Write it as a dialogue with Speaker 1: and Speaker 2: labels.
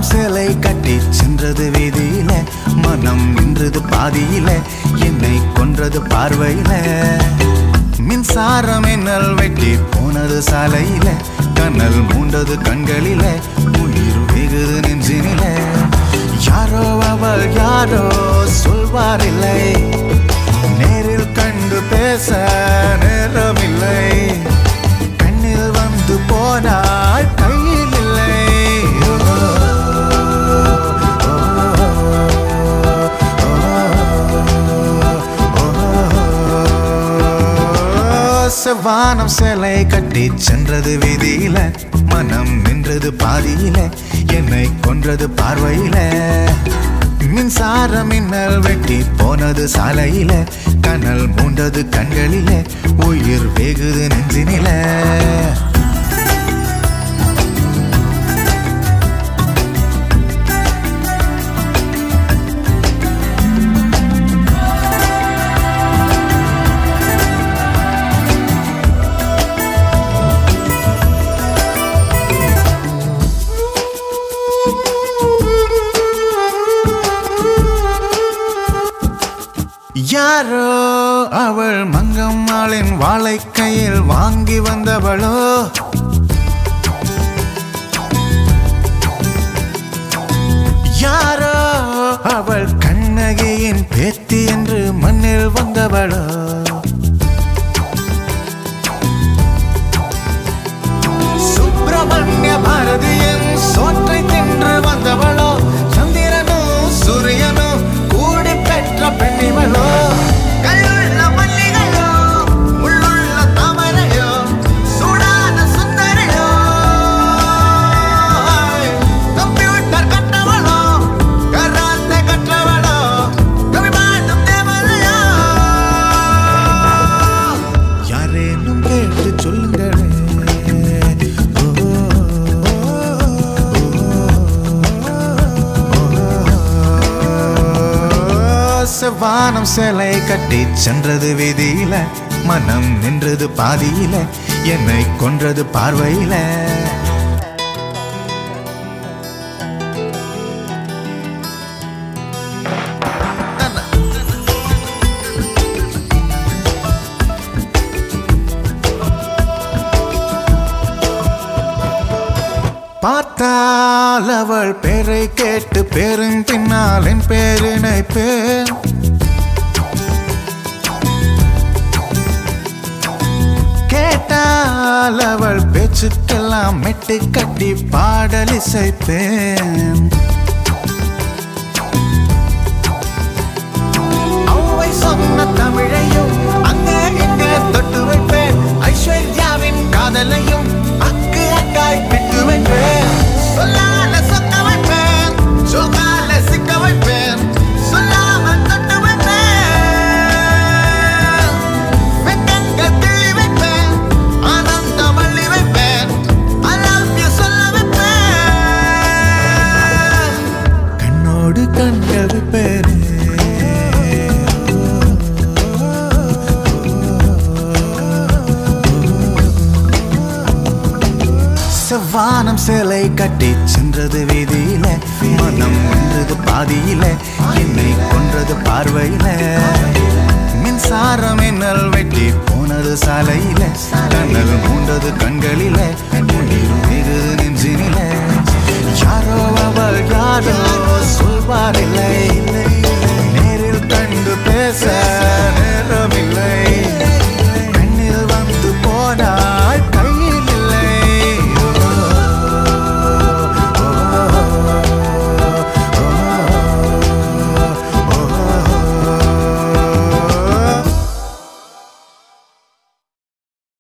Speaker 1: சேலை கட்டி சென்றது வீதியில மனம் நின்றது பாதியில என்னை கொன்றது பார்வையில மின்சாரம் என்னல் வெட்டி போனது சாலையில கண்ணல் மூண்டது கண்களில உயிர் வெகுது நெஞ்சினில யாரோ அவள் யாரோ சொல்வாரில்லை நேரில் கண்டு பேச நேரமில்லை கண்ணில் வந்து போனாள் கையில் இல்லை ஓ, செவ்வானம் சேலை கட்டி சென்றது வீதியில மனம் நின்றது பாதியில என்னை கொன்றது பார்வையில மின்சார மின்னல் வெட்டி போனது சாலையில கனல் மூண்டது கண்களில உயிர் வெகுது நெஞ்சினில யாரோ அவள் மங்கம்மாளின் வாழை கையில் வாங்கி வந்தவளோ யாரோ அவள் கண்ணகியின் பேத்தி என்று மண்ணில் வந்தவளோ சுப்பிரமணிய பாரதியின் சோற்றை தின்று வந்தவளோ சந்திரனும் சூரியனும் கூடி பெற்ற பெண்ணிவளோ கல்லுள்ள மல்லிகையோ உள்ளுள்ள தாமரையோ சூடான சுந்தரியோ கம்ப்யூட்டர் கற்றவளோ கராத்தே கற்றவளோ கவி பாடும் தேவதையோ யாரேனும் கேட்டு சொல்லுங்களே செவ்வானம் சேலை கட்டி சென்றது வீதியில மனம் நின்றது பாதியில என்னை கொன்றது பார்வையில பார்த்தால் அவள் பேரை கேட்டு பேரும் பின்னால் என் பேரினை பேர் கேட்டால் அவள் பேச்சுக்கெல்லாம் மெட்டு கட்டி பாடல் இசைப்பேன் அவ்வை சொன்ன தமிழையும் அங்க இங்க தொட்டு வைப்பேன் ஐஸ்வர்யாவின் காதலையும் அக்கு அக்காய் பிட்டு வைப்பேன் சொல்லால சொக்க வைப்பேன் சொல்லால சிக்க வைப்பேன் சொல்லாம தொட்டு வைப்பேன் வெக்கங்கள் கிள்ளி வைப்பேன் ஆனந்தம் அள்ளி வைப்பேன் I love you சொல்ல வைப்பேன் கண்ணோடு கண்கள் வைப்பேனே செவ்வானம் சேலை கட்டி சென்றது வீதியில மனம் நின்றது பாதியில என்னை கொன்றது பார்வையில மின்சாரம் என்னல் வெட்டி போனது சாலையில கண்ணல் மூண்டது கண்களில உயிர் வெகுது நெஞ்சினில யாரோ அவள் யாரோ சொல்